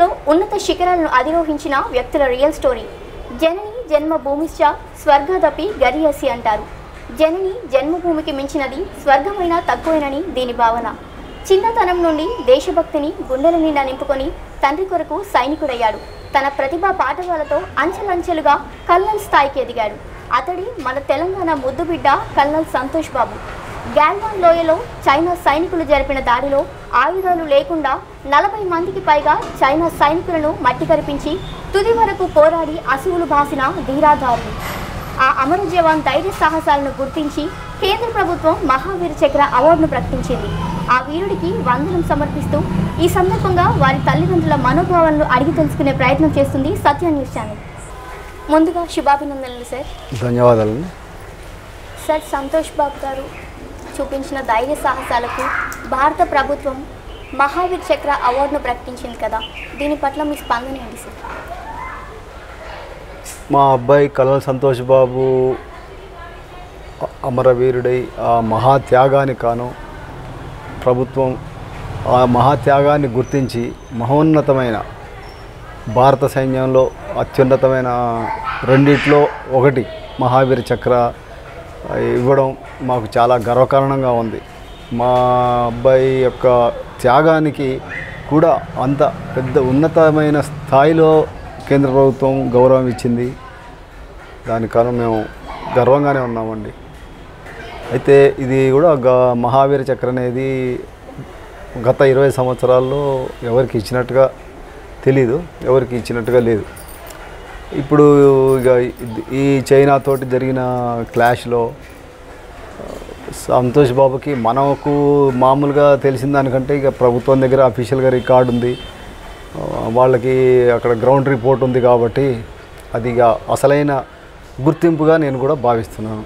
ఉన్నత శిఖరాలను అధిరోహించిన వ్యక్తుల రియల్ స్టోరీ జనని జన్మభూమిశ్చ స్వర్గదపి గరియసి అంటారు జనని జన్మభూమికి మించినది స్వర్గమైన తక్కువేనని దీని భావన చిన్నతనం నుండి దేశభక్తిని గుండెల నిండా నింపుకొని తండ్రి కొరకు సైనికుడయ్యాడు తన ప్రతిభా పాఠవాలతో అంచెలంచెలుగా కల్నల్ స్థాయికి ఎదిగాడు అతడి మన తెలంగాణ ముద్దుబిడ్డ కల్నల్ సంతోష్ బాబు గ్యాల్వాన్ లోయలో చైనా సైనికులు జరిపిన దాడిలో ఆయుధాలు లేకుండా నలభై మందికి పైగా చైనా సైనికులను మట్టి కరిపించి తుది వరకు పోరాడి అసువులు బాసిన ధీరాధారులు ఆ అమర జవాన్ ధైర్య సాహసాలను గుర్తించి కేంద్ర ప్రభుత్వం మహావీర్ చక్ర అవార్డును ప్రకటించింది ఆ వీరుడికి వందనం సమర్పిస్తూ ఈ సందర్భంగా వారి తల్లిదండ్రుల మనోభావాలను అడిగి తెలుసుకునే ప్రయత్నం చేస్తుంది సత్య న్యూస్ ఛానల్ ముందుగా శుభాభినందనలు సార్ ధన్యవాదాలండి సార్ సంతోష్ బాబు గారు చూపించిన ధైర్య సాహసాలకు భారత ప్రభుత్వం మహావీర్ చక్ర అవార్డును ప్రకటించింది కదా దీని పట్ల మీ స్పందన ఏంటి సార్ మా అబ్బాయి కల్నల్ సంతోష్ బాబు అ- అమరవీరుడై ఆ మహాత్యాగానికి కాను ప్రభుత్వం ఆ మహాత్యాగాన్ని గుర్తించి మహోన్నతమైన భారత సైన్యంలో అత్యున్నతమైన రెండిట్లో ఒకటి మహావీర చక్ర ఆ, ఇవ్వడం మాకు చాలా గర్వకారణంగా ఉంది మా అబ్బాయి యొక్క త్యాగానికి కూడా అంత పెద్ద ఉన్నతమైన స్థాయిలో కేంద్ర ప్రభుత్వం గౌరవం ఇచ్చింది దాని కారణం మేము గర్వంగానే ఉన్నామండి అయితే ఇది కూడా గ మహావీర చక్ర అనేది గత ఇరవై సంవత్సరాల్లో ఎవరికి ఇచ్చినట్టుగా తెలీదు ఎవరికి ఇచ్చినట్టుగా లేదు ఇప్పుడు ఇక ఇది- ఈ చైనా తోటి జరిగిన క్లాష్లో సంతోష్ బాబుకి మనకు మామూలుగా తెలిసిన దానికంటే ఇక ప్రభుత్వం దగ్గర అఫీషియల్గా రికార్డు ఉంది ఆ, వాళ్ళకి అక్కడ గ్రౌండ్ రిపోర్ట్ ఉంది కాబట్టి అది ఇక అసలైన గుర్తింపుగా నేను కూడా భావిస్తున్నాను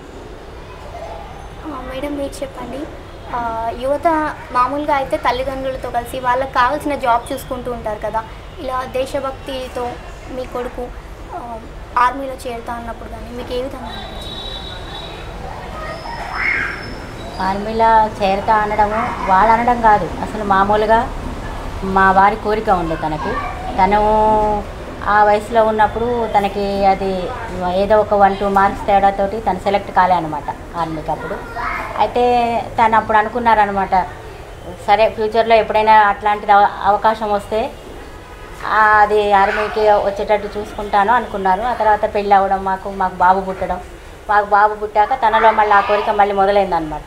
ఆ, మేడం మీరు చెప్పండి ఆ, యువత మామూలుగా అయితే తల్లిదండ్రులతో కలిసి వాళ్ళకి కావాల్సిన జాబ్ చూసుకుంటూ ఉంటారు కదా ఇలా దేశభక్తితో మీ కొడుకు ఆ, ఆర్మీలో చేరుతా అన్నప్పుడు కానీ మీకు ఏ విధంగా అనిపించింది ఆర్మీలో చేరతా అనడము వాళ్ళు అనడం కాదు అసలు మామూలుగా మా వారి కోరిక ఉండే తనకి తను ఆ వయసులో ఉన్నప్పుడు తనకి అది ఏదో ఒక వన్ టూ మార్క్స్ తేడాతోటి తను సెలెక్ట్ కాలే అనమాట ఆర్మీకి అప్పుడు అయితే తను అప్పుడు అనుకున్నారనమాట సరే ఫ్యూచర్లో ఎప్పుడైనా అట్లాంటిది అవ- అవకాశం వస్తే ఆ, అది ఆర్మీకి వచ్చేటట్టు చూసుకుంటాను అనుకున్నారు ఆ తర్వాత పెళ్ళి అవ్వడం మాకు మాకు బాబు పుట్టడం మాకు బాబు పుట్టాక తనలో మళ్ళీ ఆ కోరిక మళ్ళీ మొదలైందనమాట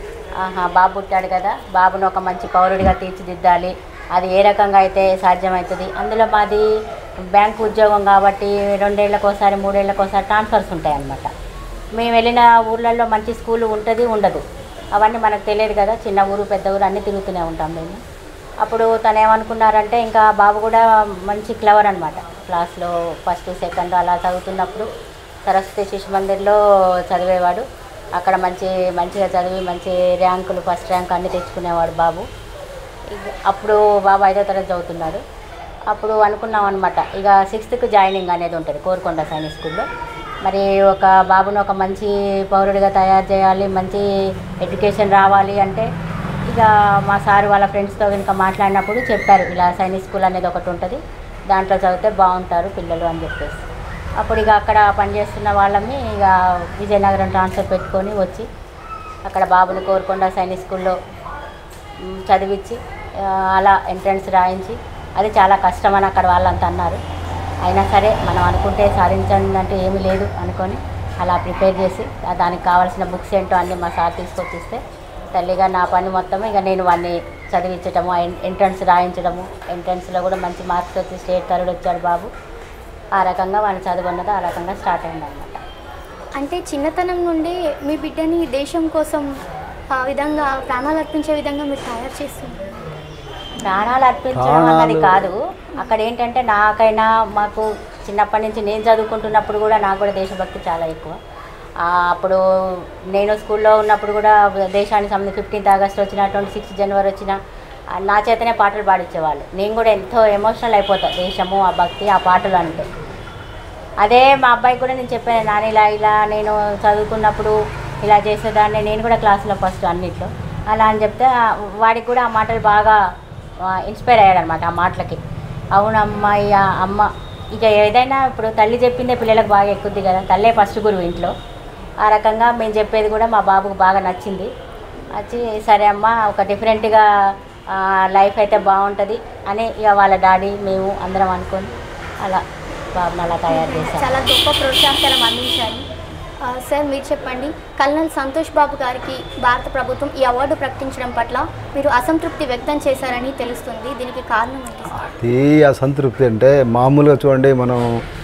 ఆహా బాబు పుట్టాడు కదా బాబును ఒక మంచి పౌరుడిగా తీర్చిదిద్దాలి అది ఏ రకంగా అయితే సాధ్యమవుతుంది అందులో మాది బ్యాంక్ ఉద్యోగం కాబట్టి రెండేళ్లకు ఒకసారి మూడేళ్లకు ఒకసారి ట్రాన్స్ఫర్స్ ఉంటాయి అన్నమాట మేము వెళ్ళిన ఊర్లలో మంచి స్కూల్ ఉంటుంది ఉండదు అవన్నీ మనకు తెలియదు కదా చిన్న ఊరు పెద్ద ఊరు అన్నీ తిరుగుతూనే ఉంటాం మేము అప్పుడు తను ఏమనుకున్నారంటే ఇంకా బాబు కూడా మంచి క్లవర్ అనమాట క్లాస్లో ఫస్ట్ సెకండ్ అలా చదువుతున్నప్పుడు సరస్వతి శిశు మందిర్లో చదివేవాడు అక్కడ మంచి మంచిగా చదివి మంచి ర్యాంకులు ఫస్ట్ ర్యాంక్ అన్నీ తెచ్చుకునేవాడు బాబు ఇక అప్పుడు బాబు ఐదో తరగతి చదువుతున్నాడు అప్పుడు అనుకున్నాం అనమాట ఇక సిక్స్త్కి జాయినింగ్ అనేది ఉంటుంది కోరుకొండ సైనిక్ స్కూల్లో మరి ఒక బాబును ఒక మంచి పౌరుడిగా తయారు చేయాలి మంచి ఎడ్యుకేషన్ రావాలి అంటే ఇక మా సార్ వాళ్ళ ఫ్రెండ్స్తో కనుక మాట్లాడినప్పుడు చెప్పారు ఇలా సైనిక్ స్కూల్ అనేది ఒకటి ఉంటుంది దాంట్లో చదివితే బాగుంటారు పిల్లలు అని చెప్పేసి అప్పుడు ఇక అక్కడ పనిచేస్తున్న వాళ్ళని ఇక విజయనగరం ట్రాన్స్ఫర్ పెట్టుకొని వచ్చి అక్కడ బాబుని కోరుకొండ సైనిక్ స్కూల్లో మ్, చదివించి ఆ, అలా ఎంట్రన్స్ రాయించి అది చాలా కష్టం అని అక్కడ వాళ్ళంతా అన్నారు అయినా సరే మనం అనుకుంటే సాధించండి అంటే ఏమీ లేదు అనుకొని అలా ప్రిపేర్ చేసి ఆ దానికి కావాల్సిన బుక్స్ ఏంటో అన్నీ మా సార్ తీసుకొచ్చిస్తే తల్లిగా నా పని మొత్తం ఇక నేను వాడిని చదివించడము ఎంట్రన్స్ రాయించడము ఎంట్రన్స్లో కూడా మంచి మార్క్స్ వచ్చి స్టేట్ థర్డ్ వచ్చాడు బాబు ఆ రకంగా వాడిని చదువున్నది ఆ రకంగా స్టార్ట్ అయింది అనమాట అంటే చిన్నతనం నుండి మీ బిడ్డని దేశం కోసం ఆ విధంగా ప్రాణాలు అర్పించే విధంగా మీరు తయారు చేస్తున్నారు ప్రాణాలు అర్పించడం అన్నది కాదు అక్కడ ఏంటంటే నాకైనా మాకు చిన్నప్పటి నుంచి నేను చదువుకుంటున్నప్పుడు కూడా నాకు కూడా దేశభక్తి చాలా ఎక్కువ ఆ, అప్పుడు నేను స్కూల్లో ఉన్నప్పుడు కూడా దేశానికి సంబంధించి ఫిఫ్టీన్త్ ఆగస్ట్ వచ్చిన ట్వంటీ సిక్స్త్ జనవరి వచ్చిన ఆ, నా చేతనే పాటలు పాడించేవాళ్ళు నేను కూడా ఎంతో ఎమోషనల్ అయిపోతా దేశము ఆ భక్తి ఆ పాటలు అంటే అదే మా అబ్బాయికి కూడా నేను చెప్పాను నాన్న ఇలా ఇలా నేను చదువుకున్నప్పుడు ఇలా చేసేదాన్ని నేను కూడా క్లాస్లో ఫస్ట్ అన్నిట్లో అలా అని చెప్తే ఆ, వాడికి కూడా ఆ మాటలు బాగా ఇన్స్పైర్ అయ్యాడు అనమాట ఆ మాటలకి అవునమ్మా ఇక అమ్మ ఇక ఏదైనా ఇప్పుడు తల్లి చెప్పిందే పిల్లలకు బాగా ఎక్కుద్ది కదా తల్లే ఫస్ట్ గురువు ఇంట్లో ఆ రకంగా మేము చెప్పేది కూడా మా బాబుకు బాగా నచ్చింది వచ్చి సరే అమ్మ ఒక డిఫరెంట్గా లైఫ్ అయితే బాగుంటుంది అని ఇక వాళ్ళ డాడీ మేము అందరం అనుకొని అలా బాబుని అలా తయారు చేశాం చాలా గొప్ప ప్రోత్సాహకరం అందించారు ఆ, సార్ మీరు చెప్పండి కల్నల్ సంతోష్ బాబు గారికి భారత ప్రభుత్వం ఈ అవార్డు ప్రకటించడం పట్ల మీరు అసంతృప్తి వ్యక్తం చేశారని తెలుస్తుంది దీనికి కారణం ఏంటి సార్? అది అసంతృప్తి అంటే మామూలుగా చూడండి మనం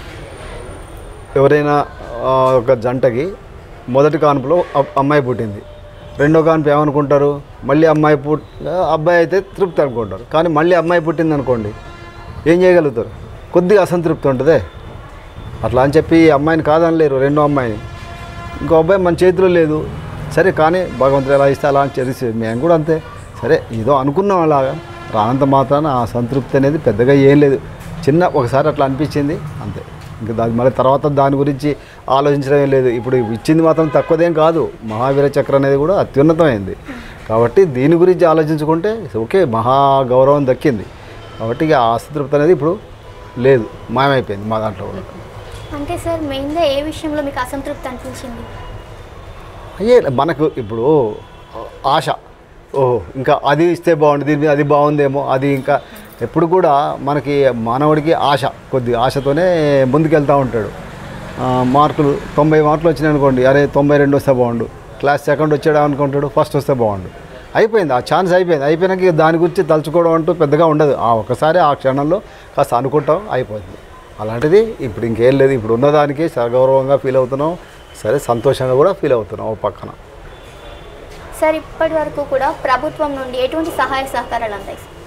ఎవరైనా ఆ, ఒక జంటకి మొదటి కాన్పులో అబ్- అమ్మాయి పుట్టింది రెండో కాన్పు ఏమనుకుంటారు మళ్ళీ అమ్మాయి పుట్ అబ్బాయి అయితే తృప్తి అనుకుంటారు కానీ మళ్ళీ అమ్మాయి పుట్టింది అనుకోండి ఏం చేయగలుగుతారు కొద్దిగా అసంతృప్తి ఉంటుందే అట్లా అని చెప్పి ఈ అమ్మాయిని కాదనలేరు రెండో అమ్మాయిని ఇంకో అబ్బాయి మన చేతిలో లేదు సరే కానీ భగవంతుడు ఎలా ఇస్తే అలా అని చేసి మేము కూడా అంతే సరే ఏదో అనుకున్నాం అలాగా రానంత మాత్రాన ఆ సంతృప్తి అనేది పెద్దగా ఏం లేదు చిన్న ఒకసారి అట్లా అనిపించింది అంతే ఇంకా దాని మళ్ళీ తర్వాత దాని గురించి ఆలోచించడం ఏం లేదు ఇప్పుడు ఇచ్చింది మాత్రం తక్కువదేం కాదు మహావీర చక్ర అనేది కూడా అత్యున్నతమైంది కాబట్టి దీని గురించి ఆలోచించుకుంటే ఓకే మహా గౌరవం దక్కింది కాబట్టి ఇక ఆ అసంతృప్తి అనేది ఇప్పుడు లేదు మాయమైపోయింది మా దాంట్లో కూడా అంటే సార్ మెయిన్గా ఏ విషయంలో మీకు అసంతృప్తి అనిపించింది అయ్యే మనకు ఇప్పుడు ఆశ ఓహో ఇంకా అది ఇస్తే బాగుండు దీని మీద అది బాగుందేమో అది ఇంకా ఎప్పుడు కూడా మనకి మానవుడికి ఆశ కొద్ది ఆశతోనే ముందుకెళ్తూ ఉంటాడు ఆ, మార్కులు తొంభై మార్కులు వచ్చినాయి అనుకోండి అరే తొంభై రెండు వస్తే బాగుండు క్లాస్ సెకండ్ వచ్చాడు అనుకుంటాడు ఫస్ట్ వస్తే బాగుండు అయిపోయింది ఆ ఛాన్స్ అయిపోయింది అయిపోయినాక ఇక దాని గురించి తలుచుకోవడం అంటూ పెద్దగా ఉండదు ఆ ఒక్కసారి ఆ క్షణంలో కాస్త అనుకుంటాం అయిపోతుంది అలాంటిది ఇప్పుడు ఇంకేం లేదు ఇప్పుడు ఉన్నదానికి సగౌరవంగా ఫీల్ అవుతున్నాం సరే సంతోషంగా కూడా ఫీల్ అవుతున్నాం ఓ పక్కన సార్ ఇప్పటి వరకు కూడా ప్రభుత్వం నుండి ఎటువంటి సహాయ సహకారాలు అందాయి సార్?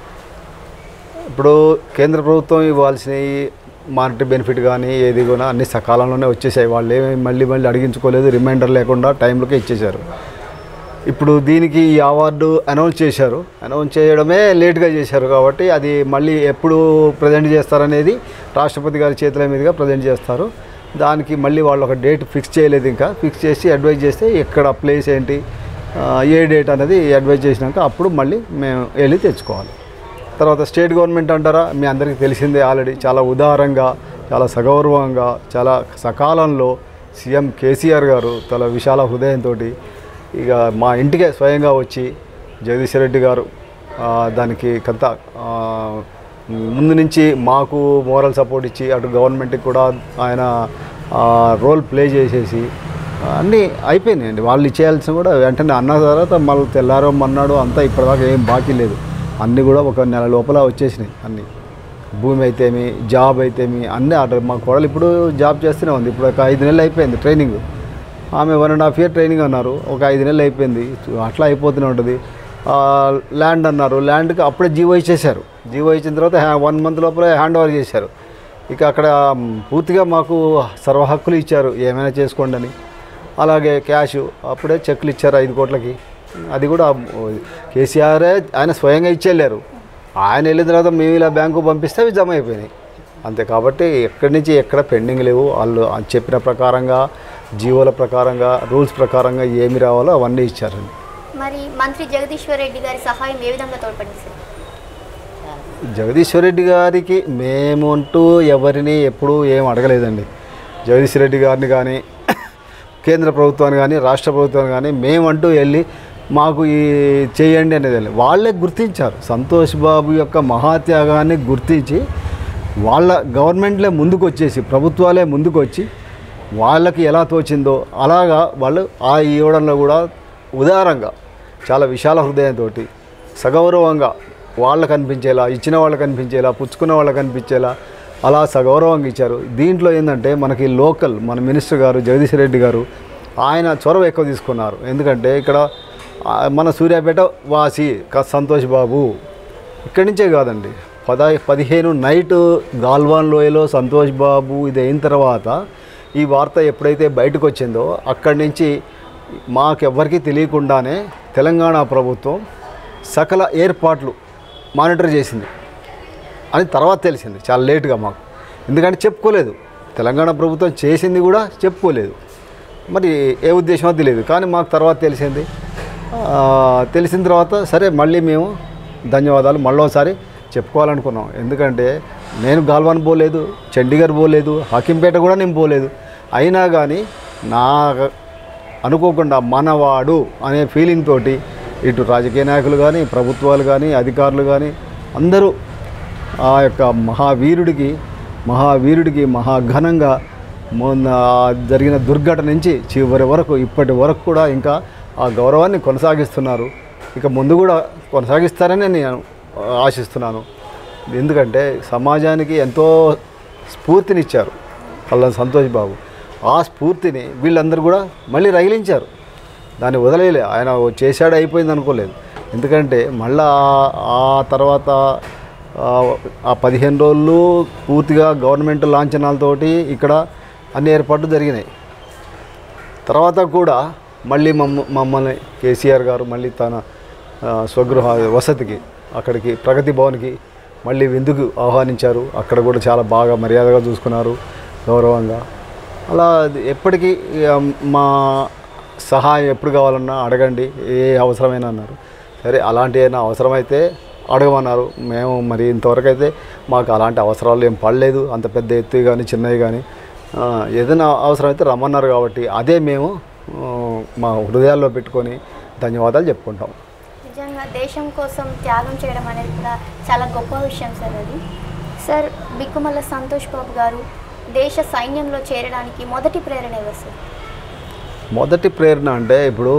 ఇప్పుడు కేంద్ర ప్రభుత్వం ఇవ్వాల్సినవి మానిటరీ బెనిఫిట్ కానీ ఏది కూడా అన్ని సకాలంలోనే వచ్చేసాయి వాళ్ళు ఏమి మళ్ళీ మళ్ళీ అడిగించుకోలేదు రిమైండర్ లేకుండా టైంలోకే ఇచ్చేశారు ఇప్పుడు దీనికి ఈ అవార్డు అనౌన్స్ చేశారు అనౌన్స్ చేయడమే లేట్గా చేశారు కాబట్టి అది మళ్ళీ ఎప్పుడు ప్రజెంట్ చేస్తారనేది రాష్ట్రపతి గారి చేతుల మీదుగా ప్రజెంట్ చేస్తారు దానికి మళ్ళీ వాళ్ళు ఒక డేట్ ఫిక్స్ చేయలేదు ఇంకా ఫిక్స్ చేసి అడ్వైజ్ చేస్తే ఎక్కడ ప్లేస్ ఏంటి ఆ, ఏ డేట్ అనేది అడ్వైజ్ చేసినాక అప్పుడు మళ్ళీ మేము వెళ్ళి తెచ్చుకోవాలి తర్వాత స్టేట్ గవర్నమెంట్ అంటారా మీ అందరికీ తెలిసిందే ఆల్రెడీ చాలా ఉదారంగా చాలా సగౌరవంగా చాలా సకాలంలో సీఎం కేసీఆర్ గారు చాలా విశాల హృదయంతో ఇక మా ఇంటికే స్వయంగా వచ్చి జగదీశ్వర్ రెడ్డి గారు ఆ, దానికి కొంత ఆ, ముందు నుంచి మాకు మోరల్ సపోర్ట్ ఇచ్చి అటు గవర్నమెంట్కి కూడా ఆయన రోల్ ప్లే చేసేసి అన్నీ అయిపోయినాయండి వాళ్ళు ఇచ్చేయాల్సిన కూడా వెంటనే అన్న తర్వాత మళ్ళీ తెల్లారో మన్నాడు అంతా ఇప్పటిదాకా ఏం బాకీ లేదు అన్నీ కూడా ఒక నెల లోపల వచ్చేసినాయి అన్నీ భూమి అయితేమి జాబ్ అయితేమి అన్నీ ఆర్డర్ మా కోడలు ఇప్పుడు జాబ్ చేస్తూనే ఉంది ఇప్పుడు ఒక ఐదు నెలలు అయిపోయింది ట్రైనింగ్ ఆమె one and half year training అన్నారు ఒక ఐదు నెలలు అయిపోయింది అట్లా అయిపోతూనే ఉంటుంది ఆ, ల్యాండ్ అన్నారు ల్యాండ్కి అప్పుడే జీవో ఇచ్చేశారు జీవో ఇచ్చిన తర్వాత హ్యా- వన్ మంత్ లోపల హ్యాండ్ ఓవర్ చేశారు ఇక అక్కడ మ్, పూర్తిగా మాకు సర్వ హక్కులు ఇచ్చారు ఏమైనా చేసుకోండి అని అలాగే క్యాష్ అప్పుడే చెక్లు ఇచ్చారు ఐదు కోట్లకి అది కూడా కేసీఆరే ఆయన స్వయంగా ఇచ్చేళ్ళారు ఆయన వెళ్ళిన తర్వాత మేము ఇలా బ్యాంకు పంపిస్తే అవి జమ అయిపోయినాయి అంతే కాబట్టి ఎక్కడి నుంచి ఎక్కడ పెండింగ్ లేవు వాళ్ళు చెప్పిన ప్రకారంగా జీవోల ప్రకారంగా రూల్స్ ప్రకారంగా ఏమి రావాలో అవన్నీ ఇచ్చారండి మరి మంత్రి జగదీశ్వర్ రెడ్డి గారి సహాయం ఏ విధంగా తోడ్పడింది సార్ జగదీశ్వర్ రెడ్డి గారికి మేము అంటూ ఎవరిని ఎప్పుడూ ఏం అడగలేదండి జగదీశ్వర్ రెడ్డి గారిని కానీ కేంద్ర ప్రభుత్వాన్ని కానీ రాష్ట్ర ప్రభుత్వాన్ని కానీ మేమంటూ వెళ్ళి మాకు ఈ చేయండి అనేది వెళ్ళి. వాళ్ళే గుర్తించారు సంతోష్ బాబు యొక్క మహాత్యాగాన్ని గుర్తించి వాళ్ళ గవర్నమెంట్లే ముందుకు వచ్చేసి ప్రభుత్వాలే ముందుకు వచ్చి వాళ్ళకి ఎలా తోచిందో అలాగా వాళ్ళు ఆ ఇవ్వడంలో కూడా ఉదారంగా చాలా విశాల హృదయంతో సగౌరవంగా వాళ్ళకు అనిపించేలా ఇచ్చిన వాళ్ళకి అనిపించేలా పుచ్చుకున్న వాళ్ళకి అనిపించేలా అలా సగౌరవంగా ఇచ్చారు దీంట్లో ఏంటంటే మనకి లోకల్ మన మినిస్టర్ గారు జగదీష్ రెడ్డి గారు ఆయన చొరవ ఎక్కువ తీసుకున్నారు ఎందుకంటే ఇక్కడ ఆ, మన సూర్యాపేట వాసి క- సంతోష్ బాబు ఇక్కడి నుంచే కాదండి పద పదిహేను నైట్ గాల్వాన్ లోయలో సంతోష్ బాబు ఇది అయిన తర్వాత ఈ వార్త ఎప్పుడైతే బయటకు వచ్చిందో అక్కడి నుంచి మాకెవ్వరికీ తెలియకుండానే తెలంగాణ ప్రభుత్వం సకల ఏర్పాట్లు మానిటర్ చేసింది అని తర్వాత తెలిసింది చాలా లేట్గా మాకు ఎందుకంటే చెప్పుకోలేదు తెలంగాణ ప్రభుత్వం చేసింది కూడా చెప్పుకోలేదు మరి ఏ ఉద్దేశమో తెలియదు కానీ మాకు తర్వాత తెలిసింది ఆ, తెలిసిన తర్వాత సరే మళ్ళీ మేము ధన్యవాదాలు మళ్ళీ ఒకసారి చెప్పుకోవాలనుకున్నాం ఎందుకంటే నేను గాల్వాన్ పోలేదు చండీగఢ్ పోలేదు హకీంపేట కూడా నేను పోలేదు అయినా కానీ నా అనుకోకుండా మనవాడు అనే ఫీలింగ్ తోటి ఇటు రాజకీయ నాయకులు కానీ ప్రభుత్వాలు కానీ అధికారులు కానీ అందరూ ఆ యొక్క మహావీరుడికి మహావీరుడికి మహాఘనంగా మొన్న జరిగిన దుర్ఘటన నుంచి చివరి వరకు ఇప్పటి వరకు కూడా ఇంకా ఆ గౌరవాన్ని కొనసాగిస్తున్నారు ఇక ముందు కూడా కొనసాగిస్తారని నేను ఆశిస్తున్నాను ఎందుకంటే సమాజానికి ఎంతో స్ఫూర్తినిచ్చారు కళ్ళ సంతోష్ బాబు ఆ స్ఫూర్తిని వీళ్ళందరూ కూడా మళ్ళీ రగిలించారు దాన్ని వదిలేయలే ఆయన చేశాడు అయిపోయింది అనుకోలేదు ఎందుకంటే మళ్ళా ఆ- ఆ తర్వాత ఆ- ఆ పదిహేను రోజులు పూర్తిగా గవర్నమెంట్ లాంఛనాలతోటి ఇక్కడ అన్ని ఏర్పాట్లు జరిగినాయి తర్వాత కూడా మళ్ళీ మమ్మ మమ్మల్ని కేసీఆర్ గారు మళ్ళీ తన ఆ, స్వగృహ వసతికి అక్కడికి ప్రగతి భవన్కి మళ్ళీ విందుకు ఆహ్వానించారు అక్కడ కూడా చాలా బాగా మర్యాదగా చూసుకున్నారు గౌరవంగా అలా అది ఎప్పటికీ ఇక మా సహాయం ఎప్పుడు కావాలన్నా అడగండి ఏ అవసరమైనా అన్నారు సరే అలాంటి ఏమైనా అవసరమైతే అడగమన్నారు మేము మరి ఇంతవరకు అయితే మాకు అలాంటి అవసరాలు ఏం పడలేదు అంత పెద్ద ఎత్తు కానీ చిన్నవి కానీ ఆ, ఏదైనా అవసరమైతే రమ్మన్నారు కాబట్టి అదే మేము ఆ, మా హృదయాల్లో పెట్టుకొని ధన్యవాదాలు చెప్పుకుంటాం నిజంగా దేశం కోసం త్యాగం చేయడం అనేది కూడా చాలా గొప్ప విషయం సార్ అది సార్ బిక్కుమల్ల సంతోష్ బాబు గారు దేశ సైన్యంలో చేరడానికి మొదటి ప్రేరణ ఎవరు సార్ మొదటి ప్రేరణ అంటే ఇప్పుడు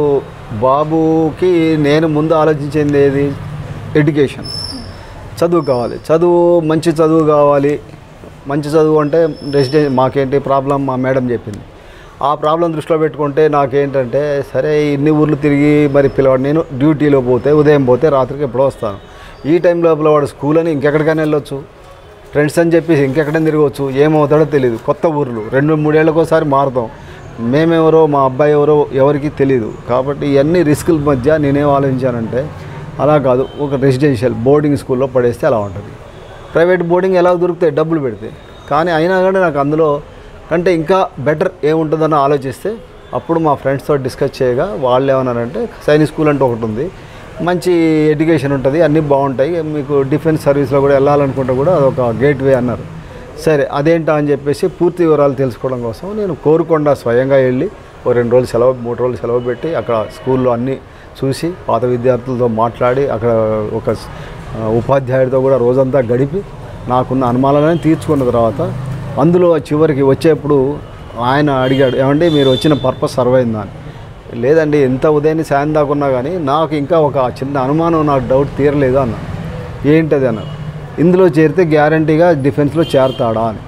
బాబుకి నేను ముందు ఆలోచించింది ఏది ఎడ్యుకేషన్ చదువు కావాలి చదువు మంచి చదువు కావాలి మంచి చదువు అంటే రెసిడెన్స్ మాకేంటి ప్రాబ్లం మా మేడం చెప్పింది ఆ ప్రాబ్లం దృష్టిలో పెట్టుకుంటే నాకేంటంటే సరే ఇన్ని ఊర్లు తిరిగి మరి పిల్లవాడు నేను డ్యూటీలో పోతే ఉదయం పోతే రాత్రికి ఎప్పుడో వస్తాను ఈ టైం లోపల వాడు స్కూల్ అని ఇంకెక్కడికైనా వెళ్ళొచ్చు ఫ్రెండ్స్ అని చెప్పేసి ఇంకెక్కడైనా తిరగవచ్చు ఏమవుతాడో తెలియదు కొత్త ఊర్లు రెండు మూడేళ్ళకోసారి మారుతాం మేమెవరో మా అబ్బాయి ఎవరో ఎవరికి తెలియదు కాబట్టి ఇవన్నీ రిస్కుల మధ్య నేనేం ఆలోచించానంటే అలా కాదు ఒక రెసిడెన్షియల్ బోర్డింగ్ స్కూల్లో పడేస్తే అలా ఉంటుంది ప్రైవేట్ బోర్డింగ్ ఎలా దొరుకుతాయి డబ్బులు పెడితే కానీ అయినా కానీ నాకు అందులో కంటే ఇంకా బెటర్ ఏముంటుందని ఆలోచిస్తే అప్పుడు మా ఫ్రెండ్స్తో డిస్కస్ చేయగా వాళ్ళు ఏమన్నారంటే సైనిక్ స్కూల్ అంటే ఒకటి ఉంది మంచి ఎడ్యుకేషన్ ఉంటుంది అన్నీ బాగుంటాయి మీకు డిఫెన్స్ సర్వీస్లో కూడా వెళ్ళాలనుకుంటే కూడా అదొక గేట్ వే అన్నారు సరే అదేంటా అని చెప్పేసి పూర్తి వివరాలు తెలుసుకోవడం కోసం నేను కోరుకొండ స్వయంగా వెళ్ళి ఓ రెండు రోజులు సెలవు మూడు రోజులు సెలవు పెట్టి అక్కడ స్కూల్లో అన్నీ చూసి పాత విద్యార్థులతో మాట్లాడి అక్కడ ఒక ఆ, ఉపాధ్యాయుడితో కూడా రోజంతా గడిపి నాకున్న అనుమానాలను తీర్చుకున్న తర్వాత అందులో చివరికి వచ్చేప్పుడు ఆయన అడిగాడు ఏమండి మీరు వచ్చిన పర్పస్ సర్వ్ అయిందా అని లేదండి ఎంత ఉదయాన్నే సాయం దాకున్నా కానీ నాకు ఇంకా ఒక చిన్న అనుమానం నాకు డౌట్ తీరలేదు అన్న ఏంటది అన్న ఇందులో చేరితే గ్యారంటీగా డిఫెన్స్లో చేరతాడా అని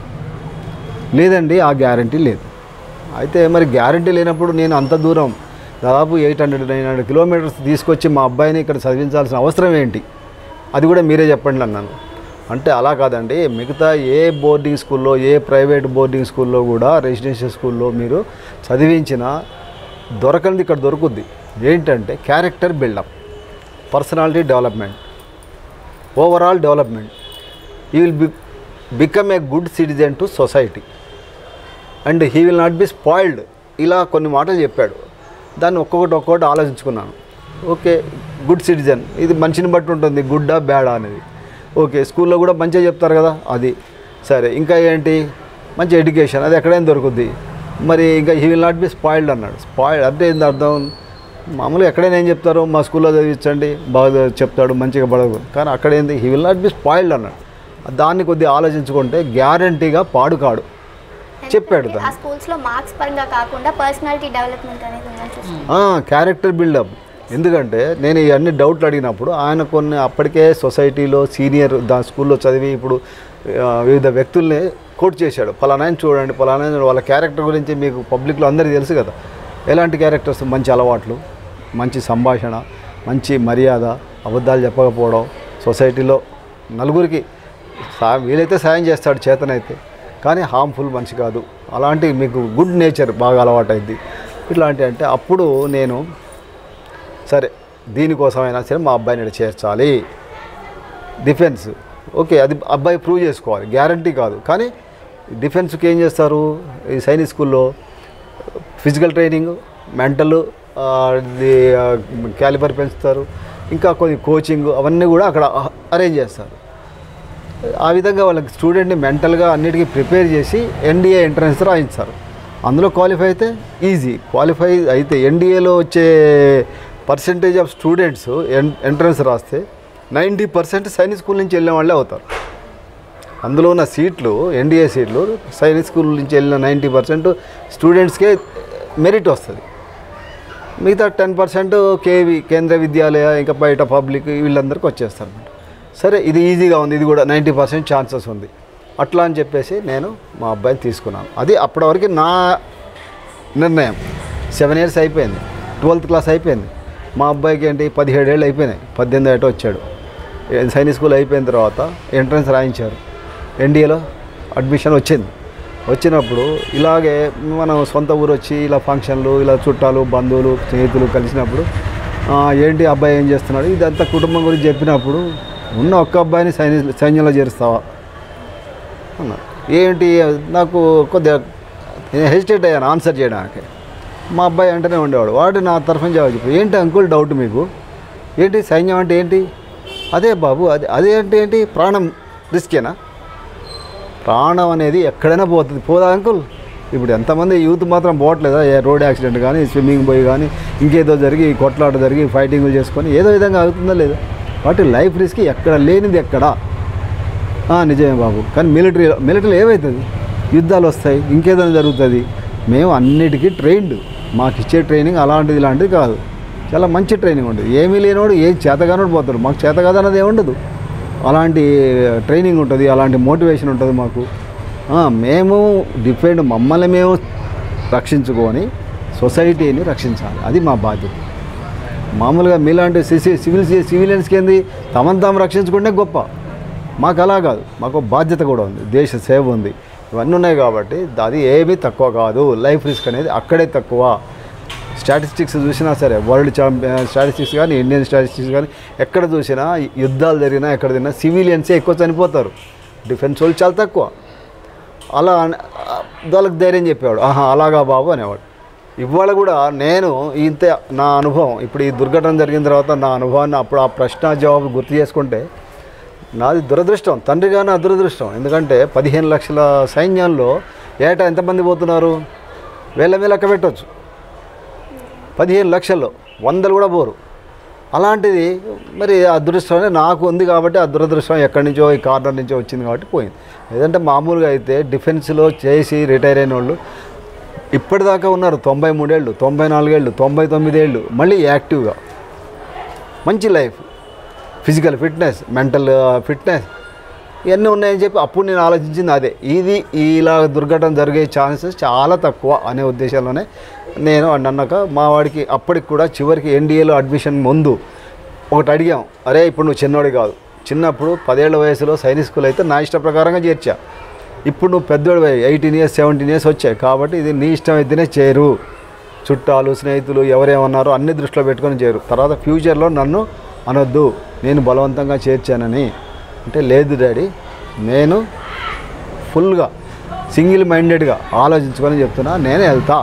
లేదండి ఆ గ్యారంటీ లేదు అయితే మరి గ్యారంటీ లేనప్పుడు నేను అంత దూరం దాదాపు eight hundred nine hundred kilometres తీసుకొచ్చి మా అబ్బాయిని ఇక్కడ చదివించాల్సిన అవసరం ఏంటి అది కూడా మీరే చెప్పండి అన్నాను అంటే అలా కాదండి మిగతా ఏ బోర్డింగ్ స్కూల్లో ఏ ప్రైవేట్ బోర్డింగ్ స్కూల్లో కూడా రెసిడెన్షియల్ స్కూల్లో మీరు చదివించిన దొరకంది ఇక్కడ దొరుకుద్ది ఏంటంటే character buildup personality development overall development he will be become a good citizen to society and he will not be spoiled ఇలా కొన్ని మాటలు చెప్పాడు దాన్ని ఒక్కొక్కటి ఒక్కొక్కటి ఆలోచించుకున్నాను ఓకే గుడ్ సిటిజన్ ఇది మనిషిని బట్టి ఉంటుంది గుడ్డా బ్యాడా అనేది ఓకే స్కూల్లో కూడా మంచిగా చెప్తారు కదా అది సరే ఇంకా ఏంటి మంచి ఎడ్యుకేషన్ అది ఎక్కడైనా దొరుకుద్ది మరి ఇంకా he will not be spoiled అన్నాడు స్పాయిల్డ్ అంటే ఏంది అర్థం మామూలుగా ఎక్కడైనా ఏం చెప్తారు మా స్కూల్లో చదివించండి బాగా చెప్తాడు మంచిగా పడదు కానీ అక్కడ ఏంది he will not be spoiled అన్నాడు దాన్ని కొద్దిగా ఆలోచించుకుంటే గ్యారంటీగా పాడుకాడు చెప్పాడు ఎందుకంటే ఆ స్కూల్స్లో మార్క్స్ పరంగా కాకుండా పర్సనాలిటీ డెవలప్మెంట్ అనేది ఉందని చూస్తున్నాం ఆ, క్యారెక్టర్ బిల్డప్ ఎందుకంటే నేను ఇవన్నీ డౌట్లు అడిగినప్పుడు ఆయన కొన్ని అప్పటికే సొసైటీలో సీనియర్ దా స్కూల్లో చదివి ఇప్పుడు ఆ, వివిధ వ్యక్తుల్ని కోట్ చేశాడు ఫలానా ఆయన చూడండి ఫలానా ఆయన వాళ్ళ క్యారెక్టర్ గురించి మీకు పబ్లిక్లో అందరికీ తెలుసు కదా ఎలాంటి క్యారెక్టర్స్ మంచి అలవాట్లు మంచి సంభాషణ మంచి మర్యాద అబద్ధాలు చెప్పకపోవడం సొసైటీలో నలుగురికి సాయం వీలైతే సాయం చేస్తాడు చేతనైతే కానీ హార్మ్ఫుల్ మనిషి కాదు అలాంటి మీకు గుడ్ నేచర్ బాగా అలవాటైంది ఇట్లాంటి అంటే అప్పుడు నేను సరే దీనికోసమైనా సరే మా అబ్బాయిని ఈడ చేర్చాలి డిఫెన్స్ ఓకే అది అబ్బాయి ప్రూవ్ చేసుకోవాలి గ్యారంటీ కాదు కానీ డిఫెన్స్కి ఏం చేస్తారు ఈ సైనిక్ స్కూల్లో ఫిజికల్ ట్రైనింగ్ మెంటల్ క్యాలిబర్ పెంచుతారు ఇంకా కొన్ని కోచింగ్ అవన్నీ కూడా అక్కడ అరేంజ్ చేస్తారు ఆ విధంగా వాళ్ళకి స్టూడెంట్ని మెంటల్గా అన్నిటికీ ప్రిపేర్ చేసి ఎన్డీఏ ఎంట్రన్స్ రాయించారు అందులో క్వాలిఫై అయితే ఈజీ క్వాలిఫై అయితే ఎన్డీఏలో వచ్చే పర్సంటేజ్ ఆఫ్ స్టూడెంట్స్ ఎంట్రన్స్ రాస్తే నైంటీ పర్సెంట్ సైనిక్ స్కూల్ నుంచి వెళ్ళిన వాళ్ళే అవుతారు అందులో ఉన్న సీట్లు ఎన్డీఏ సీట్లు సైనిక్ స్కూల్ నుంచి వెళ్ళిన నైంటీ పర్సెంట్ స్టూడెంట్స్కే మెరిట్ వస్తుంది మిగతా టెన్ పర్సెంట్ కేవి కేంద్ర విద్యాలయ ఇంకా బయట పబ్లిక్ వీళ్ళందరికీ వచ్చేస్తారు అనమాట సరే ఇది ఈజీగా ఉంది ఇది కూడా నైంటీ పర్సెంట్ ఛాన్సెస్ ఉంది అట్లా అని చెప్పేసి నేను మా అబ్బాయిని తీసుకున్నాను అది అప్పటి వరకు నా నిర్ణయం సెవెన్ ఇయర్స్ అయిపోయింది ట్వెల్త్ క్లాస్ అయిపోయింది మా అబ్బాయికి ఏంటి పదిహేడు ఏళ్ళు అయిపోయినాయి పద్దెనిమిది ఏటో వచ్చాడు ఏ- సైనిక్ స్కూల్ అయిపోయిన తర్వాత ఎంట్రన్స్ రాయించారు ఎన్డీఏలో అడ్మిషన్ వచ్చింది వచ్చినప్పుడు ఇలాగే మనం సొంత ఊరు వచ్చి ఇలా ఫంక్షన్లు ఇలా చుట్టాలు బంధువులు స్నేహితులు కలిసినప్పుడు "ఆ, ఏంటి అబ్బాయి ఏం చేస్తున్నాడు ఇదంతా కుటుంబం గురించి చెప్పినప్పుడు ఉన్న ఒక్క అబ్బాయిని సైన్య సైన్యంలో చేరుస్తావా అన్నారు ఏంటి నాకు కొద్దిగా నేను హెసిటేట్ అయ్యాను ఆన్సర్ చేయడానికి మా అబ్బాయి అంటేనే ఉండేవాడు వాడు నా తరఫున జవాబు చెప్పి ఏంటి అంకుల్ డౌట్ మీకు ఏంటి సైన్యం అంటే ఏంటి అదే బాబు అదే అదే అంటే ఏంటి ప్రాణం రిస్కేనా ప్రాణం అనేది ఎక్కడైనా పోతుంది పోదా అంకుల్ ఇప్పుడు ఎంతమంది యూత్ మాత్రం పోవట్లేదా ఏ రోడ్ యాక్సిడెంట్ కానీ స్విమ్మింగ్ పోయి కానీ ఇంకేదో జరిగి కొట్లాట జరిగి ఫైటింగ్లు చేసుకొని ఏదో విధంగా అవుతుందా లేదా వాటి లైఫ్ రిస్క్ ఎక్కడ లేనిది ఎక్కడా ఆ, నిజమే బాబు కానీ మిలిటరీ మిలిటరీలో ఏమవుతుంది యుద్ధాలు వస్తాయి ఇంకేదైనా జరుగుతుంది మేము అన్నిటికీ ట్రైన్డ్ మాకు ఇచ్చే ట్రైనింగ్ అలాంటిది ఇలాంటిది కాదు చాలా మంచి ట్రైనింగ్ ఉంటుంది ఏమీ లేనివాడు ఏం చేతగానోడు పోతాడు మాకు చేతగాదన్నది ఏమి ఉండదు అలాంటి ట్రైనింగ్ ఉంటుంది అలాంటి మోటివేషన్ ఉంటుంది మాకు ఆ, మేము డిఫెండ్ మమ్మల్ని మేము రక్షించుకొని సొసైటీని రక్షించాలి అది మా బాధ్యత మామూలుగా మీలాంటి సిసి సివిల్ సివిలియన్స్కి ఏంది తమను తాము రక్షించుకుంటే గొప్ప మాకు అలా కాదు మాకు బాధ్యత కూడా ఉంది దేశ సేవ ఉంది ఇవన్నీ ఉన్నాయి కాబట్టి అది ఏమీ తక్కువ కాదు లైఫ్ రిస్క్ అనేది అక్కడే తక్కువ స్టాటిస్టిక్స్ చూసినా సరే వరల్డ్ ఛాంపియన్ స్టాటిస్టిక్స్ కానీ ఇండియన్ స్టాటిస్టిక్స్ కానీ ఎక్కడ చూసినా యుద్ధాలు జరిగినా ఎక్కడ తిన్నా సివిలియన్సే ఎక్కువ చనిపోతారు డిఫెన్స్ వాళ్ళు చాలా తక్కువ అలా అన- ఆ, వాళ్ళకి ధైర్యం చెప్పేవాడు ఆహా అలాగా బాబు అనేవాడు ఇవాళ కూడా నేను ఇంత నా అనుభవం ఇప్పుడు ఈ దుర్ఘటన జరిగిన తర్వాత నా అనుభవాన్ని అప్పుడు ఆ ప్రశ్న జవాబు గుర్తు చేసుకుంటే నాది దురదృష్టం తండ్రిగా నా దురదృష్టం ఎందుకంటే పదిహేను లక్షల సైన్యంలో ఏటా ఎంతమంది పోతున్నారు వేల మీద లెక్క పెట్టవచ్చు పదిహేను లక్షల్లో వందలు కూడా పోరు అలాంటిది మరి ఆ అదృష్టం అనేది నాకు ఉంది కాబట్టి ఆ దురదృష్టం ఎక్కడి నుంచో ఈ కార్నర్ నుంచో వచ్చింది కాబట్టి పోయింది ఏదంటే మామూలుగా అయితే డిఫెన్స్లో చేసి రిటైర్ అయిన వాళ్ళు ఇప్పటిదాకా ఉన్నారు తొంభై మూడేళ్ళు తొంభై నాలుగేళ్ళు తొంభై తొమ్మిదేళ్ళు మళ్ళీ యాక్టివ్గా మంచి life physical fitness mental fitness ఇవన్నీ ఉన్నాయని చెప్పి అప్పుడు నేను ఆలోచించింది అదే ఇది ఇలా దుర్ఘటన జరిగే ఛాన్సెస్ చాలా తక్కువ అనే ఉద్దేశంలోనే నేను అని అన్నాక మా వాడికి అప్పటికి కూడా చివరికి ఎన్డీఏలో అడ్మిషన్ ముందు ఒకటి అడిగాం అరే ఇప్పుడు నువ్వు చిన్నోడి కాదు చిన్నప్పుడు పదేళ్ల వయసులో సైనిక్ స్కూల్ అయితే నా ఇష్ట ప్రకారంగా చేర్చా ఇప్పుడు నువ్వు పెద్దోడు ఎయిటీన్ ఇయర్స్ సెవెంటీన్ ఇయర్స్ వచ్చాయి కాబట్టి ఇది నీ ఇష్టం అయితేనే చేరు చుట్టాలు స్నేహితులు ఎవరేమన్నారో అన్ని దృష్టిలో పెట్టుకొని చేరు తర్వాత ఫ్యూచర్లో నన్ను అనొద్దు నేను బలవంతంగా చేర్చానని అంటే లేదు డాడీ నేను ఫుల్గా సింగిల్ మైండెడ్గా ఆలోచించుకొని చెప్తున్నా నేనే వెళ్తా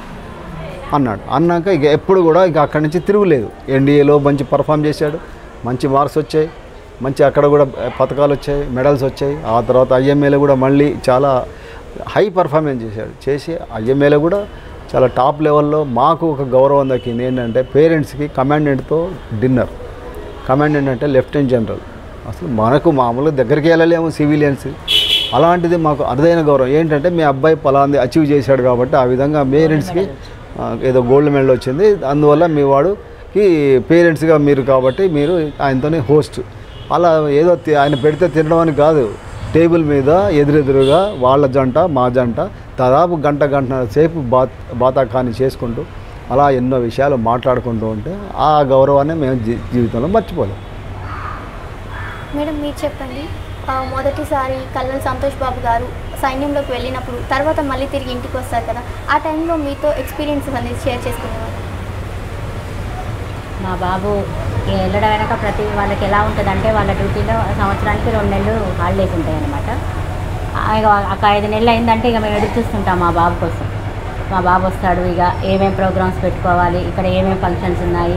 అన్నాడు అన్నాక ఇక ఎప్పుడు కూడా ఇక అక్కడి నుంచి తిరుగులేదు ఎన్డీఏలో మంచి పర్ఫామ్ చేశాడు మంచి మార్క్స్ వచ్చాయి మంచి అక్కడ కూడా పథకాలు వచ్చాయి మెడల్స్ వచ్చాయి ఆ తర్వాత ఐఎంఏలో కూడా మళ్ళీ చాలా హై పర్ఫార్మెన్స్ చేశాడు చేసి ఐఎంఏలో కూడా చాలా టాప్ లెవెల్లో మాకు ఒక గౌరవం దక్కింది ఏంటంటే పేరెంట్స్కి కమాండెంట్తో డిన్నర్ కమాండెంట్ అంటే లెఫ్టినెంట్ జనరల్ అసలు మనకు మామూలుగా దగ్గరికి వెళ్ళలేము సివిలియన్స్ అలాంటిది మాకు అరుదైన గౌరవం ఏంటంటే మీ అబ్బాయి పలాంది అచీవ్ చేశాడు కాబట్టి ఆ విధంగా పేరెంట్స్కి ఆ, ఏదో గోల్డ్ మెడల్ వచ్చింది అందువల్ల మీ వాడుకి పేరెంట్స్గా మీరు కాబట్టి మీరు ఆయనతోనే హోస్ట్ అలా ఏదో తి- ఆయన పెడితే తినడం అని కాదు టేబుల్ మీద ఎదురెదురుగా వాళ్ళ జంట మా జంట దాదాపు గంట గంటన్నర సేపు బాత్ బాతాఖాని చేసుకుంటూ అలా ఎన్నో విషయాలు మాట్లాడుకుంటూ ఉంటే ఆ గౌరవాన్ని మేము జీ- జీవితంలో మర్చిపోలేం మేడం మీరు చెప్పండి ఆ, మొదటిసారి కల్వల్ సంతోష్ బాబు గారు సైన్యంలోకి వెళ్ళినప్పుడు తర్వాత మళ్ళీ తిరిగి ఇంటికి వస్తారు కదా ఆ టైంలో మీతో ఎక్స్పీరియన్స్ అనేది షేర్ చేసుకునేవారు మా బాబు వెళ్ళడం వెనక ప్రతి వాళ్ళకి ఎలా ఉంటుందంటే వాళ్ళ డ్యూటీలో సంవత్సరానికి రెండు నెలలు హాలిడేస్ ఉంటాయి అనమాట ఇక ఒక ఐదు నెలలు అయిందంటే ఇక మేము ఎదురు చూస్తుంటాం మా బాబు కోసం మా బాబు వస్తాడు ఇక ఏమేమి ప్రోగ్రామ్స్ పెట్టుకోవాలి ఇక్కడ ఏమేమి ఫంక్షన్స్ ఉన్నాయి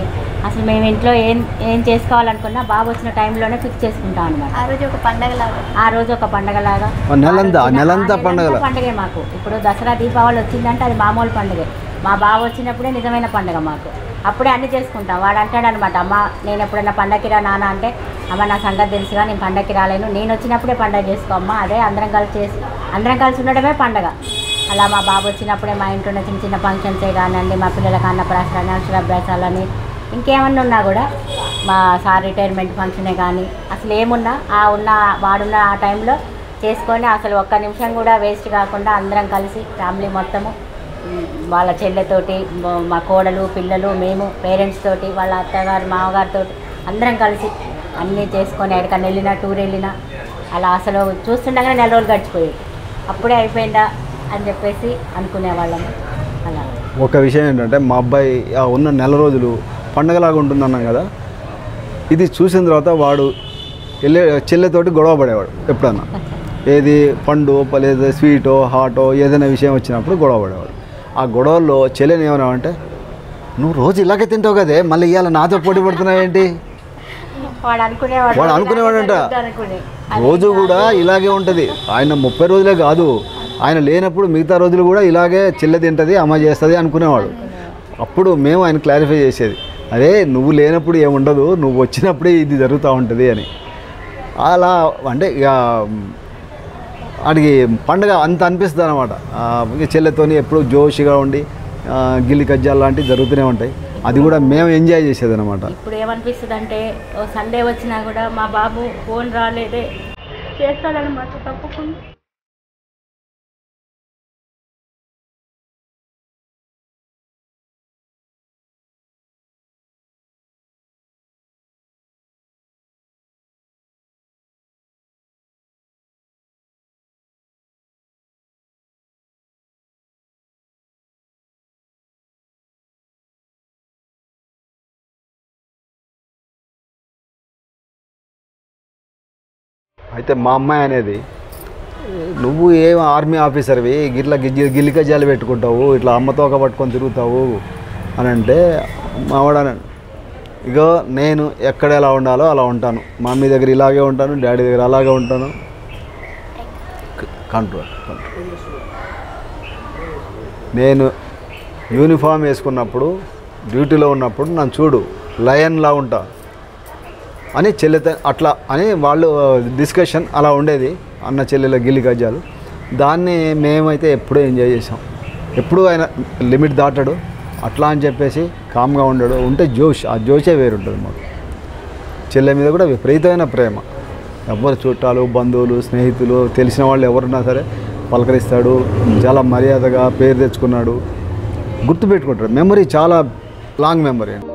అసలు మేము ఇంట్లో ఏం ఏం చేసుకోవాలనుకున్నా బాబు వచ్చిన టైంలోనే ఫిక్స్ చేసుకుంటాం అనమాట ఆ రోజు ఒక పండగలాగా ఆ రోజు ఒక పండగలాగా ఆ నెలంతా- ఆ రోజు నెలంతా ఆ పండగలా? పండగే మాకు ఇప్పుడు దసరా దీపావళి వచ్చిందంటే అది మామూలు పండుగే మా బావ వచ్చినప్పుడే నిజమైన పండుగ మాకు అప్పుడే అన్ని చేసుకుంటాం వాడు అంటాడు అనమాట అమ్మ నేను ఎప్పుడైనా పండగకి రా నాన్న అంటే అమ్మ నా సంగతి తెలుసుగా నేను పండగకి రాలేను నేను వచ్చినప్పుడే పండగ చేసుకో అమ్మ అదే అందరం కలిసి చేసి అందరం కలిసి ఉండడమే పండగ అలా మా బాబు వచ్చినప్పుడే మా ఇంట్లో ఉన్న చిన్న చిన్న ఫంక్షన్సే కానివ్వండి మా పిల్లలకి అన్నప్రాసన అక్షరాభ్యాసాలని ఇంకేమన్నా ఉన్నా కూడా మా సార్ రిటైర్మెంట్ ఫంక్షనే కానీ అసలు ఏమున్నా ఆ ఉన్న వాడున్న ఆ టైంలో చేసుకొని అసలు ఒక్క నిమిషం కూడా వేస్ట్ కాకుండా అందరం కలిసి ఫ్యామిలీ మొత్తము ఉమ్, వాళ్ళ చెల్లెతోటి మ- మా కోడలు పిల్లలు మేము పేరెంట్స్ తోటి వాళ్ళ అత్తగారు మామగారితో అందరం కలిసి అన్నీ చేసుకొని ఎక్కడికన్నా వెళ్ళినా టూర్ వెళ్ళినా అలా అసలు చూస్తుండగానే నెల రోజులు గడిచిపోయేది అప్పుడే అయిపోయిందా అని చెప్పేసి అనుకునేవాళ్ళము అలా ఒక విషయం ఏంటంటే మా అబ్బాయి ఆ ఉన్న నెల రోజులు పండగలాగా ఉంటుందన్నాం కదా ఇది చూసిన తర్వాత వాడు వెళ్ళే చెల్లెతోటి గొడవ పడేవాడు ఎప్పుడన్నా ఏది పండు ప- లేదా స్వీటో హాటో ఏదైనా విషయం వచ్చినప్పుడు గొడవ పడేవాడు ఆ గొడవల్లో చెల్లెని ఏమన్నావంటే నువ్వు రోజు ఇలాగే తింటావు కదే మళ్ళీ ఇవాళ నాతో పోటీ పడుతున్నావు ఏంటి వాడు అనుకునేవాడు వాడు అనుకునేవాడంట. ఇలాగే అనుకునే. రోజు కూడా ఇలాగే ఉంటుంది ఆయన ముప్పై రోజులే కాదు ఆయన లేనప్పుడు మిగతా రోజులు కూడా ఇలాగే చెల్లె తింటుంది అమ్మ చేస్తుంది అనుకునేవాడు అప్పుడు మేము ఆయన క్లారిఫై చేసేది అదే నువ్వు లేనప్పుడు ఏముండదు నువ్వు వచ్చినప్పుడే ఇది జరుగుతూ ఉంటుంది అని అలా అంటే ఇక వాడికి పండగ అంత అనిపిస్తుంది అనమాట ఇక చెల్లెతోని ఎప్పుడు జోషిగా ఉండి ఆ, గిల్లి కజ్జాలు లాంటివి జరుగుతూనే ఉంటాయి అది కూడా మేము ఎంజాయ్ చేసేది అనమాట ఇప్పుడు ఏమనిపిస్తుంది అంటే ఓ సండే వచ్చినా కూడా మా బాబు ఫోన్ రాలేదే చేస్తాడనమాట తప్పకుండా అయితే మా అమ్మాయి అనేది నువ్వు ఏం ఆర్మీ ఆఫీసర్వి గిట్లా గిజ్జి గిల్లి కజ్జాలు పెట్టుకుంటావు ఇట్లా అమ్మతో ఒక పట్టుకొని తిరుగుతావు అని అంటే మావాడు అన్నాడు ఇగో నేను ఎక్కడ ఎలా ఉండాలో అలా ఉంటాను మమ్మీ దగ్గర ఇలాగే ఉంటాను డాడీ దగ్గర అలాగే ఉంటాను కంట్రోల్ నేను యూనిఫామ్ వేసుకున్నప్పుడు డ్యూటీలో ఉన్నప్పుడు నన్ను చూడు లయన్లా ఉంటా అని చెల్లెత అట్లా అని వాళ్ళు డిస్కషన్ అలా ఉండేది అన్న చెల్లెల గిల్లి గజ్జాలు దాన్ని మేమైతే ఎప్పుడూ ఎంజాయ్ చేసాం ఎప్పుడూ ఆయన లిమిట్ దాటాడు అట్లా అని చెప్పేసి కామ్గా ఉండడు ఉంటే జోష్ ఆ జోషే వేరుంటుంది మాకు చెల్లె మీద కూడా విపరీతమైన ప్రేమ ఎవరు చుట్టాలు బంధువులు స్నేహితులు తెలిసిన వాళ్ళు ఎవరున్నా సరే పలకరిస్తాడు చాలా మర్యాదగా పేరు తెచ్చుకున్నాడు గుర్తుపెట్టుకుంటాడు మెమరీ చాలా లాంగ్ మెమరీ అండి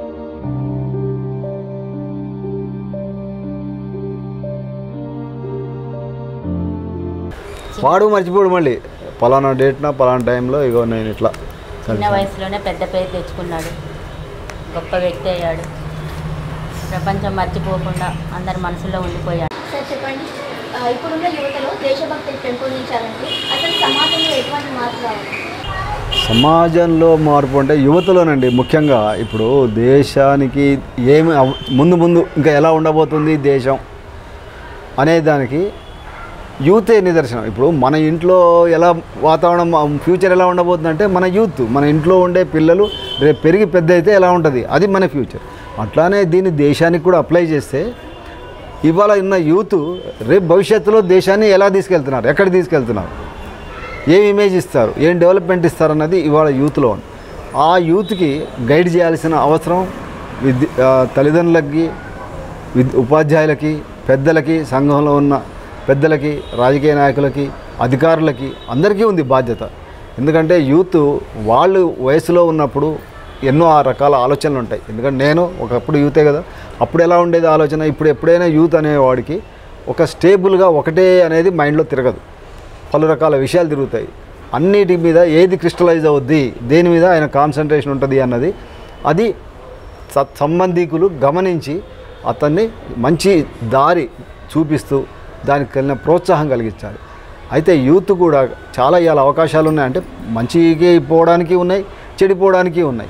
వాడు మర్చిపోడు మళ్ళీ పలానా డేట్న పలానా టైంలో ఇగో నేను ఇట్లా చిన్న వయసులోనే పెద్ద పేరు తెచ్చుకున్నాడు గొప్ప వ్యక్తి అయ్యాడు ప్రపంచం మర్చిపోకుండా అందరి మనసులో ఉండిపోయాడు సార్ చెప్పండి ఆ, ఇప్పుడున్న యువతలో దేశభక్తిని పెంపొందించాలంటే అసలు సమాజంలో ఎటువంటి మార్పు రావాలి సమాజంలో మార్పు అంటే యువతలోనండి ముఖ్యంగా ఇప్పుడు దేశానికి ఏమి అవ- ముందు ముందు ఇంకా ఎలా ఉండబోతుంది దేశం అనే దానికి యూతే నిదర్శనం ఇప్పుడు మన ఇంట్లో ఎలా వాతావరణం ఫ్యూచర్ ఎలా ఉండబోతుందంటే మన యూత్ మన ఇంట్లో ఉండే పిల్లలు రేపు పెరిగి పెద్ద అయితే ఎలా ఉంటుంది అది మన ఫ్యూచర్ అట్లానే దీన్ని దేశానికి కూడా అప్లై చేస్తే ఇవాళ ఉన్న యూత్ రేపు భవిష్యత్తులో దేశాన్ని ఎలా తీసుకెళ్తున్నారు ఎక్కడ తీసుకెళ్తున్నారు ఏం ఇమేజ్ ఇస్తారు ఏం డెవలప్మెంట్ ఇస్తారు అన్నది ఇవాళ యూత్లో ఉంది ఆ యూత్కి గైడ్ చేయాల్సిన అవసరం విద్య ఆ, తల్లిదండ్రులకి విద్ ఉపాధ్యాయులకి పెద్దలకి సంఘంలో ఉన్న పెద్దలకి రాజకీయ నాయకులకి అధికారులకి అందరికీ ఉంది బాధ్యత ఎందుకంటే యూత్ వాళ్ళు వయసులో ఉన్నప్పుడు ఎన్నో ఆ రకాల ఆలోచనలు ఉంటాయి ఎందుకంటే నేను ఒకప్పుడు యూతే కదా అప్పుడు ఎలా ఉండేది ఆలోచన ఇప్పుడు ఎప్పుడైనా యూత్ అనేవాడికి ఒక స్టేబుల్గా ఒకటే అనేది మైండ్లో తిరగదు పలు రకాల విషయాలు తిరుగుతాయి అన్నిటి మీద ఏది క్రిస్టలైజ్ అవుద్ది దేని మీద ఆయన కాన్సన్ట్రేషన్ ఉంటుంది అన్నది అది సత్ సంబంధికులు గమనించి అతన్ని మంచి దారి చూపిస్తూ దానికి కలిగిన ప్రోత్సాహం కలిగించాలి అయితే యూత్ కూడా చాలా ఇవాళ అవకాశాలు ఉన్నాయి అంటే మంచికి పోవడానికి ఉన్నాయి చెడిపోవడానికి ఉన్నాయి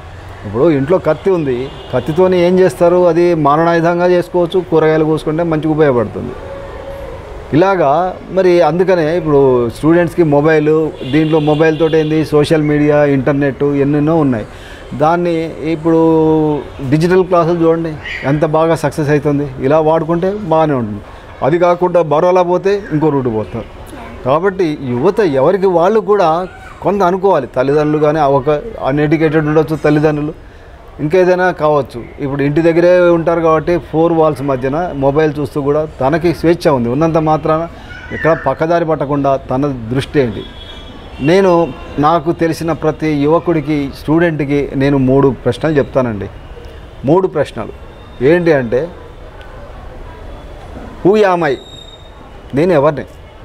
ఇప్పుడు ఇంట్లో కత్తి ఉంది కత్తితోని ఏం చేస్తారు అది మారణాయుధంగా చేసుకోవచ్చు కూరగాయలు కోసుకుంటే మంచిగా ఉపయోగపడుతుంది ఇలాగా మరి అందుకనే ఇప్పుడు స్టూడెంట్స్కి మొబైల్ దీంట్లో మొబైల్ తోటి ఏంది సోషల్ మీడియా ఇంటర్నెట్ ఎన్నెన్నో ఉన్నాయి దాన్ని ఇప్పుడు డిజిటల్ క్లాసులు చూడండి ఎంత బాగా సక్సెస్ అవుతుంది ఇలా వాడుకుంటే బాగానే ఉంటుంది అది కాకుండా మరోలా పోతే ఇంకో రూటు పోతారు కాబట్టి యువత ఎవరికి వాళ్ళు కూడా కొంత అనుకోవాలి తల్లిదండ్రులు కానీ ఒక అన్ఎడ్యుకేటెడ్ ఉండొచ్చు తల్లిదండ్రులు ఇంకేదైనా కావచ్చు ఇప్పుడు ఇంటి దగ్గరే ఉంటారు కాబట్టి ఫోర్ వాల్స్ మధ్యన మొబైల్ చూస్తూ కూడా తనకి స్వేచ్ఛ ఉంది ఉన్నంత మాత్రాన ఎక్కడ పక్కదారి పట్టకుండా తన దృష్టి ఏంటి నేను నాకు తెలిసిన ప్రతి యువకుడికి స్టూడెంట్కి నేను మూడు ప్రశ్నలు చెప్తానండి మూడు ప్రశ్నలు ఏంటి అంటే హూ యామై నేను ఎవరిని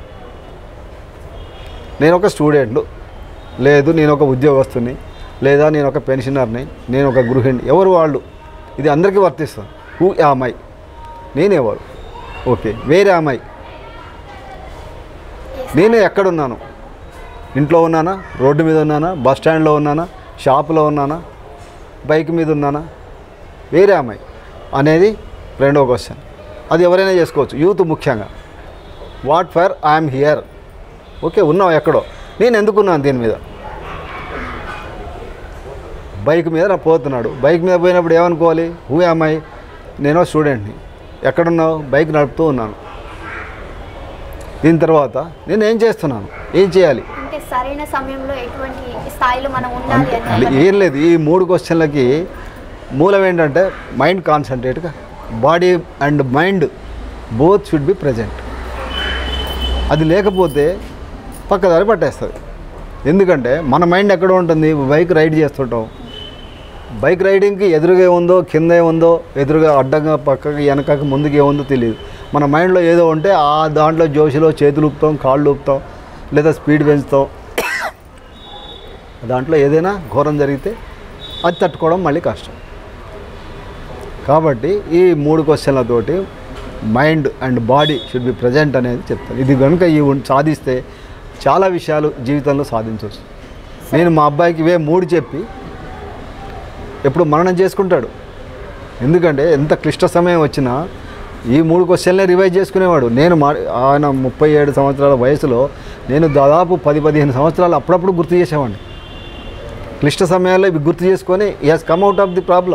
నేను ఒక స్టూడెంట్ లేదు నేను ఒక ఉద్యోగస్తుని లేదా నేను ఒక పెన్షనర్ని నేను ఒక గృహిణి ఎవరు వాళ్ళు ఇది అందరికీ వర్తిస్తుంది హూ యామై నేనెవరు ఓకే వేరే అమ్మాయి నేను ఎక్కడున్నాను ఇంట్లో ఉన్నానా రోడ్డు మీద ఉన్నానా బస్ స్టాండ్లో ఉన్నానా షాపులో ఉన్నానా బైక్ మీద ఉన్నానా వేరే అమ్మాయి అనేది రెండో క్వశ్చన్ అది ఎవరైనా చేసుకోవచ్చు యూత్ ముఖ్యంగా what for I'm here okay ఉన్నావు ఎక్కడో నేను ఎందుకున్నాను దీని మీద బైక్ మీద రా పోతున్నాడు బైక్ మీద పోయినప్పుడు ఏమనుకోవాలి హూ అమ్మాయి నేను స్టూడెంట్ని ఎక్కడున్నావు బైక్ నడుపుతూ ఉన్నాను దీని తర్వాత నేను ఏం చేస్తున్నాను ఏం చేయాలి అంటే సరైన సమయంలో ఎటువంటి స్థాయిలో మనం ఉండాలి అంటే అని ఏం లేదు ఈ మూడు క్వశ్చన్లకి మూలం ఏంటంటే మైండ్ కాన్సన్ట్రేట్గా body and mind both should be present అది లేకపోతే పక్కదారి పట్టేస్తుంది ఎందుకంటే మన మైండ్ ఎక్కడ ఉంటుంది బైక్ రైడ్ చేస్తుంటాం బైక్ రైడింగ్కి ఎదురుగా ఏముందో కింద ఏముందో ఎదురుగా అడ్డంగా పక్కకి వెనకకి ముందుకు ఏముందో తెలియదు మన మైండ్లో ఏదో ఉంటే ఆ దాంట్లో జోషిలో చేతులు ఊపుతాం కాళ్ళు ఊపుతాం లేదా స్పీడ్ పెంచుతాం దాంట్లో ఏదైనా ఘోరం జరిగితే అది తట్టుకోవడం మళ్ళీ కష్టం కాబట్టి ఈ మూడు క్వశ్చన్లతోటి mind and body should be present అనేది చెప్తాను ఇది కనుక ఈ ఉన్- సాధిస్తే చాలా విషయాలు జీవితంలో సాధించవచ్చు నేను మా అబ్బాయికి ఇవే మూడు చెప్పి ఎప్పుడు మననం చేసుకుంటాడు ఎందుకంటే ఎంత క్లిష్ట సమయం వచ్చినా ఈ మూడు క్వశ్చన్లే రివైజ్ చేసుకునేవాడు నేను మా ఆయన ముప్పై ఏడు సంవత్సరాల వయసులో నేను దాదాపు పది పదిహేను సంవత్సరాలు అప్పుడప్పుడు గుర్తు చేసేవాడిని క్లిష్ట సమయాల్లో ఇవి గుర్తు చేసుకొని he has come out of the problem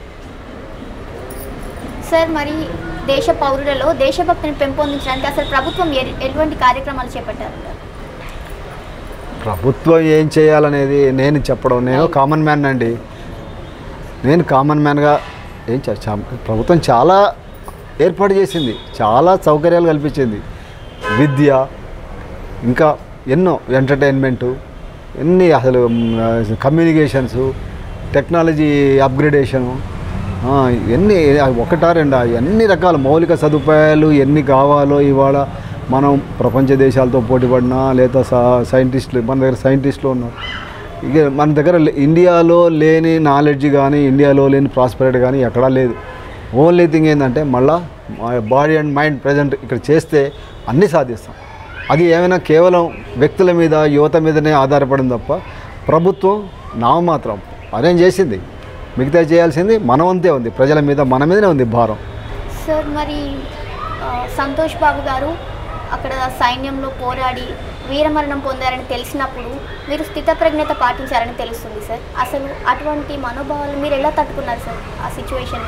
sir మరి దేశ పౌరులలో దేశభక్తిని పెంపొందించడానికి అసలు ప్రభుత్వం ఎ- ఎటువంటి కార్యక్రమాలు చేపట్టారు ప్రభుత్వం ఏం చేయాలనేది నేను చెప్పడం నేను కామన్ మ్యాన్ అండి నేను కామన్ మ్యాన్గా ఏం చే- చా- ప్రభుత్వం చాలా ఏర్పాటు చేసింది చాలా సౌకర్యాలు కల్పించింది విద్య ఇంకా ఎన్నో ఎంటర్టైన్మెంటు ఎన్ని అసలు కమ్యూనికేషన్స్ టెక్నాలజీ అప్గ్రేడేషను ఆ, ఎన్ని ఒకటా రెండా ఎన్ని రకాల మౌలిక సదుపాయాలు ఎన్ని కావాలో ఇవాళ మనం ప్రపంచ దేశాలతో పోటీపడినా లేదా సా- సైంటిస్టులు మన దగ్గర సైంటిస్టులు ఉన్నారు ఇక మన దగ్గర లే- ఇండియాలో లేని నాలెడ్జ్ కానీ ఇండియాలో లేని ప్రాస్పెరిటీ కానీ ఎక్కడా లేదు ఓన్లీ థింగ్ ఏంటంటే మళ్ళా బాడీ అండ్ మైండ్ ప్రజెంట్ ఇక్కడ చేస్తే అన్నీ సాధిస్తాం అది ఏమైనా కేవలం వ్యక్తుల మీద యువత మీదనే ఆధారపడింది తప్ప ప్రభుత్వం నామమాత్రం అరేంజ్ చేసింది మిగతా చేయాల్సింది మన వంతే ఉంది ప్రజల మీద మన మీదనే ఉంది భారం సార్ మరి ఆ, సంతోష్ బాబు గారు అక్కడ సైన్యంలో పోరాడి వీరమరణం పొందారని తెలిసినప్పుడు మీరు స్థితప్రజ్ఞత పాటించారని తెలుస్తుంది సార్ అసలు అటువంటి మనోభావాలు మీరు ఎలా తట్టుకున్నారు సార్ ఆ సిచ్యువేషన్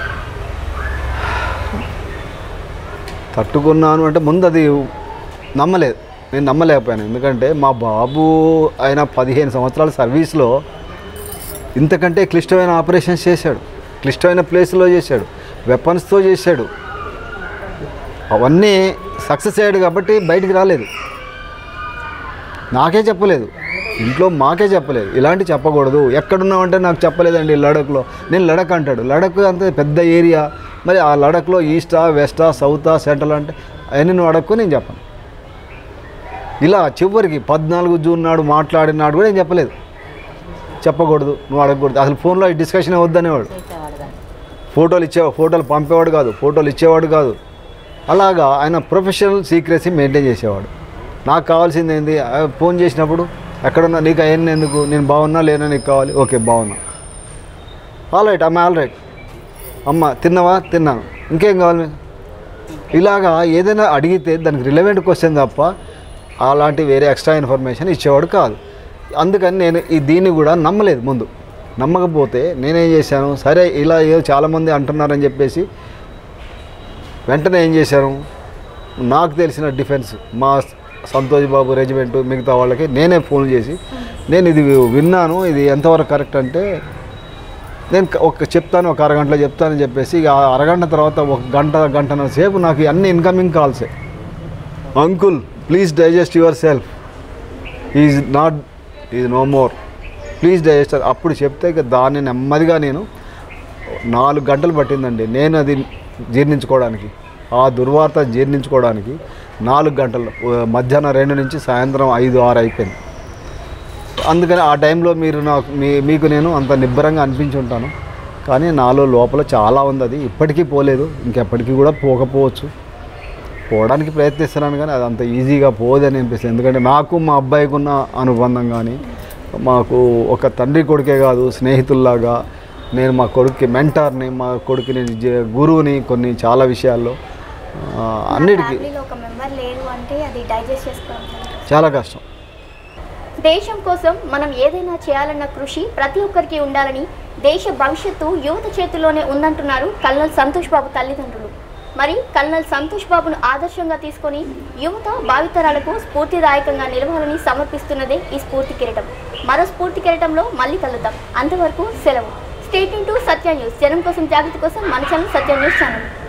తట్టుకున్నాను అంటే ముందు అది నమ్మలేదు నేను నమ్మలేకపోయాను ఎందుకంటే మా బాబు ఆయన పదిహేను సంవత్సరాల సర్వీస్లో ఇంతకంటే క్లిష్టమైన ఆపరేషన్స్ చేశాడు క్లిష్టమైన ప్లేస్లో చేశాడు వెపన్స్తో చేశాడు అవన్నీ సక్సెస్ అయ్యాడు కాబట్టి బయటికి రాలేదు నాకే చెప్పలేదు ఇంట్లో మాకే చెప్పలేదు ఇలాంటి చెప్పకూడదు ఎక్కడున్నామంటే నాకు చెప్పలేదండి లడఖ్లో నేను లడక్ అంటాడు లడక్ అంత పెద్ద ఏరియా మరి ఆ లడఖ్లో ఈస్టా వెస్టా సౌతా సెంట్రల్ అంటే అవన్నీ నువ్వు అడక్కు నేను చెప్పను ఇలా చివరికి పద్నాలుగు జూన్ నాడు మాట్లాడినాడు కూడా నేను చెప్పలేదు చెప్పకూడదు నువ్వు అడగకూడదు అసలు ఫోన్లో ఈ డిస్కషన్ వద్దనేవాడు చేసేవాడు కాదు ఫోటోలు ఇచ్చే ఫోటోలు పంపేవాడు కాదు ఫోటోలు ఇచ్చేవాడు కాదు అలాగా ఆయన ప్రొఫెషనల్ సీక్రెసీ మెయింటైన్ చేసేవాడు నాకు కావాల్సింది ఏంది ఆ, ఫోన్ చేసినప్పుడు ఎక్కడున్నా నీకు అవన్నీ ఎందుకు నేను బాగున్నా లేనా నీకు కావాలి ఓకే బాగున్నా ఆల్ రైట్ అమ్మ ఆల్ రైట్ అమ్మ తిన్నావా తిన్నాను ఇంకేం కావాలి మీకు? ఇలాగా ఏదైనా అడిగితే దానికి రిలవెంట్ క్వశ్చన్ తప్ప అలాంటి వేరే ఎక్స్ట్రా ఇన్ఫర్మేషన్ ఇచ్చేవాడు కాదు అందుకని నేను ఈ దీన్ని కూడా నమ్మలేదు ముందు నమ్మకపోతే నేనేం చేశాను సరే ఇలా ఏదో చాలామంది అంటున్నారని చెప్పేసి వెంటనే ఏం చేశాను నాకు తెలిసిన డిఫెన్స్ మా సంతోష్ బాబు రెజిమెంట్ మిగతా వాళ్ళకి నేనే ఫోన్ చేసి నేను ఇది విన్నాను ఇది ఎంతవరకు కరెక్ట్ అంటే నేను క- ఒక చెప్తాను ఒక అరగంటలో చెప్తానని చెప్పేసి ఇక ఆ అరగంట తర్వాత ఒక గంట గంటన్నర సేపు నాకు అన్ని ఇన్కమింగ్ కాల్సే uncle please digest yourself is not is no more please digest అప్పుడు చెప్తే ఇక దాన్ని నెమ్మదిగా నేను నాలుగు గంటలు పట్టిందండి నేను అది జీర్ణించుకోవడానికి ఆ దుర్వార్త జీర్ణించుకోవడానికి నాలుగు గంటలు ఉ- మధ్యాహ్నం రెండు నుంచి సాయంత్రం ఐదు ఆరు అయిపోయింది అందుకని ఆ టైంలో మీరు నాకు మీ మీకు నేను అంత నిబ్బరంగా అనిపించి ఉంటాను కానీ నాలో లోపల చాలా ఉంది అది ఇప్పటికీ పోలేదు ఇంకెప్పటికీ కూడా పోకపోవచ్చు పోవడానికి ప్రయత్నిస్తున్నాను కానీ అది అంత ఈజీగా పోదని అనిపిస్తుంది ఎందుకంటే నాకు మా అబ్బాయికి ఉన్న అనుబంధం కానీ మాకు ఒక తండ్రి కొడుకే కాదు స్నేహితుల్లాగా నేను మా కొడుక్కి మెంటార్ని మా కొడుకుని జ- గురువుని కొన్ని చాలా విషయాల్లో ఆ, అన్నిటికీ ఫ్యామిలీలో ఒక మెంబర్ లేరు అంటే అది డైజెస్ట్ చేసుకోవడం చాలా కష్టం. చాలా కష్టం దేశం కోసం మనం ఏదైనా చేయాలన్న కృషి ప్రతి ఒక్కరికి ఉండాలని దేశ భవిష్యత్తు యువత చేతిలోనే ఉందంటున్నారు కల్నల్ సంతోష్ బాబు తల్లిదండ్రులు మరి కల్నల్ సంతోష్ బాబును ఆదర్శంగా తీసుకొని యువత భావితరాలకు స్ఫూర్తిదాయకంగా నిలవాలని సమర్పిస్తున్నదే ఈ స్ఫూర్తి కిరీటం మరో స్ఫూర్తి కిరీటంలో మళ్ళీ కలుద్దాం అంతవరకు సెలవు స్టేట్ టు సత్య న్యూస్ జనం కోసం జాగ్రత్త కోసం మన ఛానల్ సత్య న్యూస్ ఛానల్